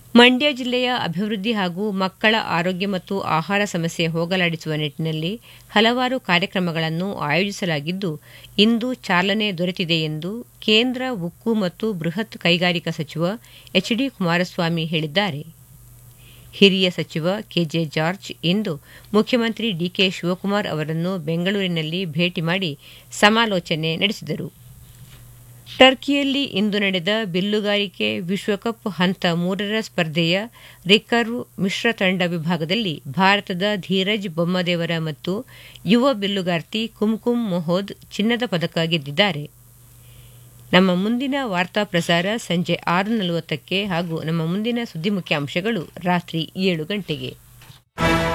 ಮಂಡ್ಯ ಜಿಲ್ಲೆಯ ಅಭಿವೃದ್ಧಿ ಹಾಗೂ ಮಕ್ಕಳ ಆರೋಗ್ಯ ಮತ್ತು ಆಹಾರ ಸಮಸ್ಯೆ ಹೋಗಲಾಡಿಸುವ ನಿಟ್ಟಿನಲ್ಲಿ ಹಲವಾರು ಕಾರ್ಯಕ್ರಮಗಳನ್ನು ಆಯೋಜಿಸಲಾಗಿದ್ದು ಇಂದು ಚಾಲನೆ ದೊರೆತಿದೆ ಎಂದು ಕೇಂದ್ರ ಉಕ್ಕು ಮತ್ತು ಬೃಹತ್ ಕೈಗಾರಿಕಾ ಸಚಿವ ಎಚ್ ಡಿ ಕುಮಾರಸ್ವಾಮಿ ಹೇಳಿದ್ದಾರೆ ಹಿರಿಯ ಸಚಿವ ಕೆಜೆ ಜಾರ್ಜ್ ಇಂದು ಮುಖ್ಯಮಂತ್ರಿ ಡಿಕೆ ಶಿವಕುಮಾರ್ ಅವರನ್ನು ಬೆಂಗಳೂರಿನಲ್ಲಿ ಭೇಟಿ ಮಾಡಿ ಸಮಾಲೋಚನೆ ನಡೆಸಿದರು ಟರ್ಕಿಯಲ್ಲಿ ಇಂದು ನಡೆದ ಬಿಲ್ಲುಗಾರಿಕೆ ವಿಶ್ವಕಪ್ ಹಂತ ಮೂರರ ಸ್ಪರ್ಧೆಯ ರಿಕರ್ವ್ ಮಿಶ್ರ ತಂಡ ವಿಭಾಗದಲ್ಲಿ ಭಾರತದ ಧೀರಜ್ ಬೊಮ್ಮದೇವರ ಮತ್ತು ಯುವ ಬಿಲ್ಲುಗಾರ್ತಿ ಕುಮ್ಕುಮ್ ಮೊಹೋದ್ ಚಿನ್ನದ ಪದಕ ಗೆದ್ದಿದ್ದಾರೆ ನಮ್ಮ ಮುಂದಿನ ವಾರ್ತಾ ಪ್ರಸಾರ ಸಂಜೆ ಆರು ನಲವತ್ತಕ್ಕೆ ಹಾಗೂ ನಮ್ಮ ಮುಂದಿನ ಸುದ್ದಿ ಮುಖ್ಯಾಂಶಗಳು ರಾತ್ರಿ ಏಳು ಗಂಟೆಗೆ